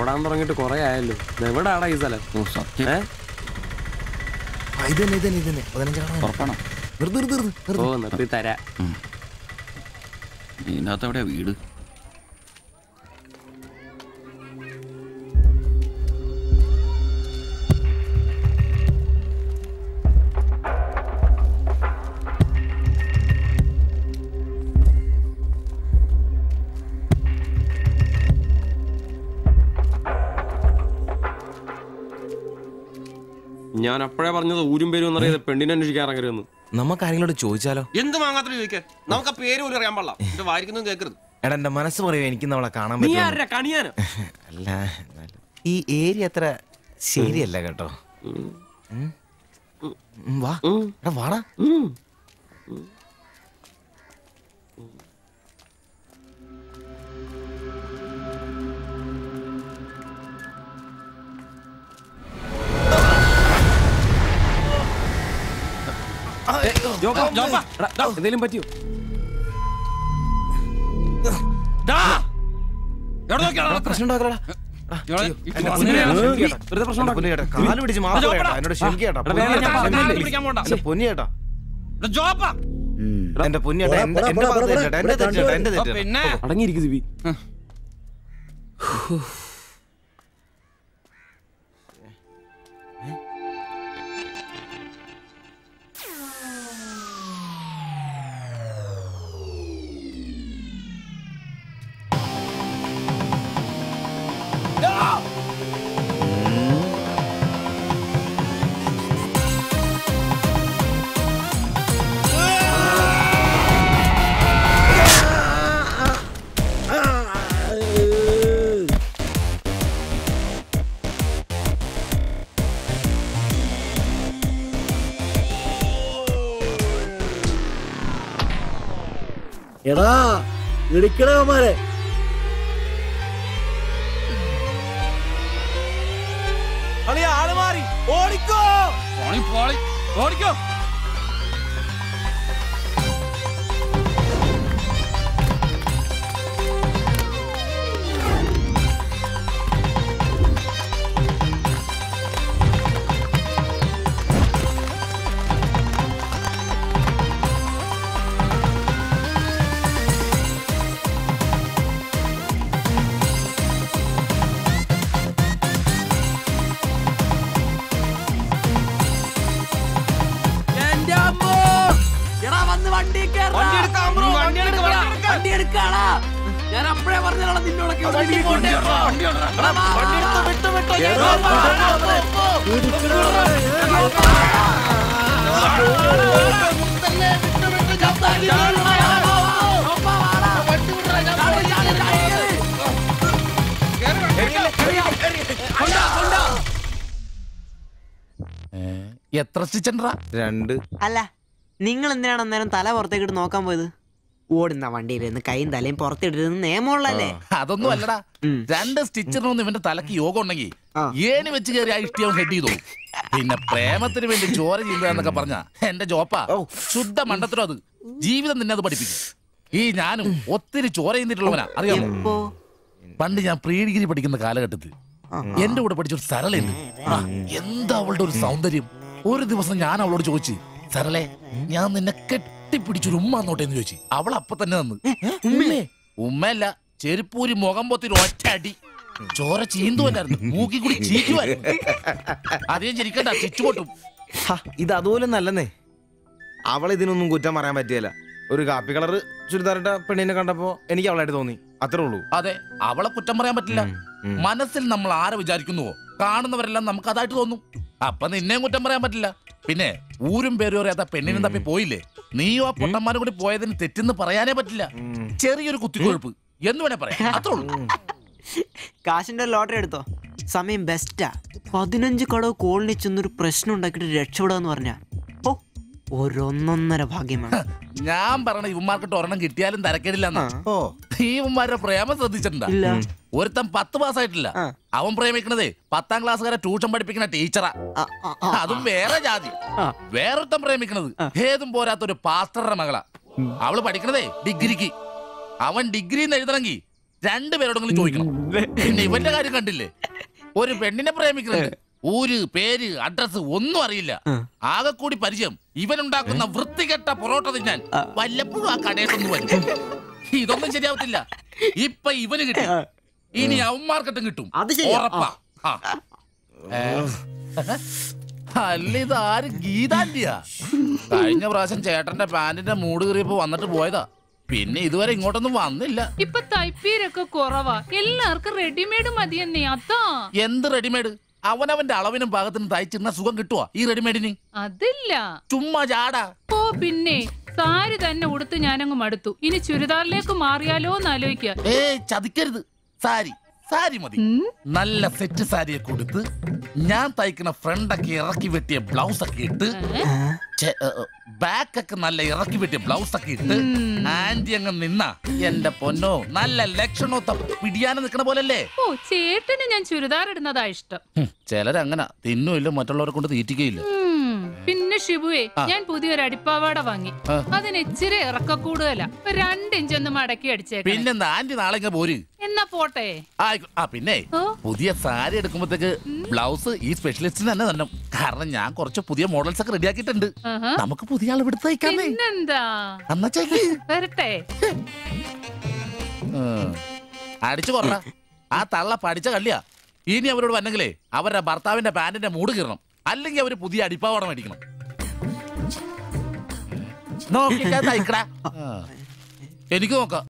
ഓടാൻ തുടങ്ങിയിട്ട് കുറെ ആയല്ലോ എവിടാടാ ഈ സ്ഥലം ഓ സത്യം ഏ ആ, ഇത് തന്നെ ഇത് തന്നെ ഇത് തന്നെ പതിനഞ്ചാണ് ഉറപ്പാണോ നിർത്ത് നിർത്ത് നിർത്ത് ഓ നിർത്ത് നിർത്തി തരാ ഇതിനകത്ത് എവിടെയാ വീട് ഞാൻ അപ്പോഴേ പറഞ്ഞത് ഊരും പേരും എന്നറിയാതെ പെണ്ണിനെ അന്വേഷിക്കാൻ ഇറങ്ങരുതെന്ന് നമുക്ക് ആരെങ്കിലും ചോദിച്ചാലോ എന്ത് മാങ്ങാത്തിന് ചോദിക്കാൻ നമുക്ക് ആ പേര് പോലും അറിയാൻ പാടില്ല എന്റെ വായിരിക്കുന്നതും കേൾക്കരുത് എടാ എന്റെ മനസ്സ് പറയുമോ എനിക്ക് നമ്മളെ കാണാൻ നീ പറ്റും ആരാ കണിയാനോ അല്ല എന്നാലും ഈ ഏരിയ അത്ര ശരിയല്ല കേട്ടോ ഉം. ഉം, വാ എടാ വാടാ ഉം. ജോപ്പാ, ജോപ്പാ. എടാ, എടാ, എന്തേലും പറ്റിയോ പ്രശ്നം ഉണ്ടാക്കലടാ വെറുതെ പ്രശ്നം ഉണ്ടാക്കും. കാല് പിടിച്ച് മാറി കേട്ടാ എന്നോട് ക്ഷമിക്കേട്ടാ എടാ, വേഗം ഞാൻ പറഞ്ഞില്ലേ? പിടിക്കാൻ പോണ്ട എന്റെ പൊന്നിയേട്ടാ ജോപ്പാ എന്റെ പൊന്നിയേട്ടാ എന്റെ എന്റെ ഭാഗത്ത് തെറ്റേട്ടാ എന്റെ തെറ്റേട്ടാ എന്റെ തെറ്റേട്ടാ പിന്നെ അടങ്ങിയിരിക്കും സിബി എടാ ഇടിക്കണവന്മാരെ പോളി പോളി ഓടിക്കോ വണ്ടി എടുക്കാം ബ്രോ വണ്ടി എടുക്കാം വണ്ടി എടുക്കാടാ ഞാൻ അപ്പഴേ പറഞ്ഞാലാണ് നിന്നോടൊക്കെ വണ്ടി എടുത്തോ വിട്ടോ വിട്ടോ എത്ര സ്റ്റിച്ചൻഡ്രാ രണ്ട് അല്ല നിങ്ങൾ എന്തിനാണ് അന്നേരം തല പുറത്തേക്കിട്ട് നോക്കാൻ പോയത് ഓടുന്ന വണ്ടിയിലിരുന്ന് കൈയും തലയും പുറത്തിടരുന്ന് നിയമമുള്ളല്ലേ അതൊന്നും അല്ലടാ ഉം. രണ്ട് സ്റ്റിച്ചറിനൊന്നും ഇവന്റെ തലക്ക് യോഗം ഉണ്ടെങ്കിൽ ആ. ഏണി വെച്ച് കയറി ആ ഇഷ്ടിയം ഹെഡ് ചെയ്തു പിന്നെ പ്രേമത്തിന് വേണ്ടി ചോര ചെയ്യുന്നതെന്നൊക്കെ പറഞ്ഞ എന്റെ ജോപ്പ ശുദ്ധ മണ്ടത്തിലും അത് ജീവിതം നിന്നെ അത് പഠിപ്പിക്കും ഈ ഞാനും ഒത്തിരി ചോര ചെയ്യുന്നിട്ടുള്ളവനാ അറിയാമോ എപ്പോ പണ്ട് ഞാൻ പ്രീ ഡിഗ്രി പഠിക്കുന്ന കാലഘട്ടത്തിൽ എന്റെ കൂടെ പഠിച്ച ഒരു സരളയുണ്ട് ആ, എന്താ അവളുടെ ഒരു സൗന്ദര്യം ഒരു ദിവസം ഞാൻ അവളോട് ചോദിച്ചു സരളെ ഞാൻ നിന്നെ കെട്ടിപ്പിടിച്ചൊരു ഉമ്മ എന്നോട്ടെ എന്ന് ചോദിച്ചു അവൾ അപ്പൊ തന്നെ തന്നു ഉമ്മേ ഉമ്മയല്ല ചെരുപ്പൂരി മുഖം പൊത്തി ഒരു ഒറ്റ അടി ചോര ചീന്തുവല്ലായിരുന്നു മൂക്കി കൂടി ചീറ്റുമായിരുന്നു അധികം ചിരിക്കണ്ട ചിച്ചു പൊട്ടും ഹ, ഇത് അതുപോലെ നല്ലെന്നേ അവൾ ഇതിനൊന്നും കുറ്റം പറയാൻ പറ്റിയല്ല ഒരു കാപ്പി കളർ ചുരിദാറിട്ട പെണ്ണിനെ കണ്ടപ്പോ എനിക്ക് അവളായിട്ട് തോന്നി അത്രേ ഉള്ളൂ അതെ അവളെ കുറ്റം പറയാൻ പറ്റില്ല ഉം. മനസ്സിൽ നമ്മൾ ആരെ വിചാരിക്കുന്നുവോ കാണുന്നവരെല്ലാം നമുക്ക് അതായിട്ട് തോന്നും അപ്പൊ നിന്നെയും കുറ്റം പറയാൻ പറ്റില്ല പിന്നെ ഊരും പേരും അറിയാത്ത പെണ്ണിനും തപ്പി പോയില്ലേ നീയും ആ പൊട്ടന്മാരും കൂടി പോയതിന് തെറ്റെന്ന് പറയാനേ പറ്റില്ല ചെറിയൊരു കുത്തിക്കൊഴുപ്പ് എന്ന് വേണേ പറയാം അത്രേ ഉള്ളൂ കാശിന്റെ ലോട്ടറി എടുത്തോ സമയം ബെസ്റ്റാ പതിനഞ്ച് കടവ് കോളിനി ചെന്നൊരു പ്രശ്നം ഉണ്ടാക്കിയിട്ട് രക്ഷപ്പെടാന്ന് പറഞ്ഞ ഓ ഒരൊന്നൊന്നര ഭാഗ്യമാണ് ഞാൻ പറഞ്ഞ ഇവന്മാർക്കിട്ട് ഒരെണ്ണം കിട്ടിയാലും തരക്കേടില്ലെന്നാ ഓ ഈ ഇവന്മാരുടെ പ്രേമം ശ്രദ്ധിച്ചിട്ടുണ്ടാ ഇല്ല ഒരുത്തൻ പത്ത് പാസ്സായിട്ടില്ല ആ. അവൻ പ്രേമിക്കണതേ പത്താം ക്ലാസ്സുകാരെ ട്യൂഷൻ പഠിപ്പിക്കുന്ന ടീച്ചറാ ആ, ആ, ആ. അതും വേറെ ജാതി ആ. വേറൊരുത്തൻ പ്രേമിക്കണത് ഏതും പോരാത്ത ഒരു പാസ്റ്ററുടെ മകളാ അവള് പഠിക്കണതേ ഡിഗ്രിക്ക് അവൻ ഡിഗ്രി എഴുതണമെങ്കിൽ രണ്ടുപേരോടെങ്കിലും ചോദിക്കണം പിന്നെ ഇവന്റെ കാര്യം കണ്ടില്ലേ ഒരു പെണ്ണിനെ പ്രേമിക്കുന്നുണ്ട് ഊര് പേര് അഡ്രസ് ഒന്നും അറിയില്ല ആകെ കൂടി പരിചയം ഇവനുണ്ടാക്കുന്ന വൃത്തികെട്ട പൊറോട്ട തിന്നാൻ വല്ലപ്പോഴും ആ കടയിലൊന്നും വരും ഇതൊന്നും ശരിയാവത്തില്ല ഇപ്പൊ ഇവന് കിട്ടും ഇനി അവന്മാർക്കിട്ടും കിട്ടും അത് ശരിയാ. ഉറപ്പാ ആ. ഏ. അല്ല ഇത് ആര് ഗീതാന്റിയാ കഴിഞ്ഞ പ്രാവശ്യം ചേട്ടന്റെ പാന്റിന്റെ മൂട് കീറിയപ്പോ വന്നിട്ട് പോയതാ പിന്നെ ഇതുവരെ ഇങ്ങോട്ടൊന്നും വന്നില്ല ഇപ്പൊ തൈപ്പീരൊക്കെ കുറവാ എല്ലാവർക്കും റെഡിമെയ്ഡ് മതിയെന്നേ അതാ എന്ത് റെഡിമെയ്ഡ് അവനവന്റെ അളവിനും പാകത്തിനും തയ്ച്ചിരുന്ന സുഖം കിട്ടുവാ ഈ റെഡിമെയ്ഡിന് അതില്ല ചുമ്മാ ചാടാ ഓ പിന്നെ സാരി തന്നെ ഉടുത്ത് ഞാനങ്ങ് മടുത്തു ഇനി ചുരിദാറിലേക്ക് മാറിയാലോ എന്ന് ആലോചിക്കുക ഏ ചതിക്കരുത് സാരി സാരി മതി നല്ല സെറ്റ് സാരിയെ കൊടുത്ത് ഞാൻ തയ്ക്കുന്ന ഫ്രണ്ടൊക്കെ ഇറക്കി വെട്ടിയ ബ്ലൗസ് ഒക്കെ ഇട്ട് ബാക്ക് ഒക്കെ നല്ല ഇറക്കി വെട്ടിയ ബ്ലൗസ് ഒക്കെ ഇട്ട് ആന്റി അങ്ങ് നിന്ന എന്റെ പൊന്നോ നല്ല ലക്ഷണോ പിടിയാനെ നിക്കണ പോലല്ലേ ഓ ചേട്ടന് ഞാൻ ചുരിദാർ ഇടുന്നതാ ഇഷ്ടം ഹും, ചിലരങ്ങനെ തിന്നുമില്ല മറ്റുള്ളവരെ കൊണ്ട് തീറ്റിക്കയില്ല ഉം, പിന്നെ ഷിബുവേ ഞാൻ പുതിയൊരു അടിപ്പാവാട വാങ്ങി ആ. അതിന് ഇച്ചിരി ഇറക്ക കൂടുതലാ ഒരു രണ്ട് ഇഞ്ചൊന്ന് മടക്കി അടിച്ചേക്കാം പിന്നെന്താ ആന്റി നാളെ ഇങ്ങ് പോര് എന്നാ പോട്ടെ ആയിക്കോ- ആ പിന്നെ ഓ. പുതിയ സാരി എടുക്കുമ്പോഴത്തേക്ക് ബ്ലൗസ് ഈ സ്പെഷ്യലിസ്റ്റിന് തന്നെ തന്നെ കാരണം ഞാൻ കുറച്ച് പുതിയ മോഡൽസ് ഒക്കെ റെഡിയാക്കിയിട്ടുണ്ട് ആഹാ. നമുക്ക് പുതിയ ആൾ എടുത്ത് തയ്ക്കാന്നേ പിന്നെന്താ എന്നാ ചേക്ക് വരട്ടെ അടിച്ചു കൊറ ആ തള്ള പഠിച്ച കള്ളിയാ ഇനി അവരോട് വന്നെങ്കിലേ അവരുടെ ഭർത്താവിന്റെ പാന്റിന്റെ മൂട് കീറണം അല്ലെങ്കിൽ അവര് പുതിയ അടിപ്പാവട മേടിക്കണം നോക്കിക്കാ തയ്ക്കടാ ആ. എനിക്ക് നോക്കാം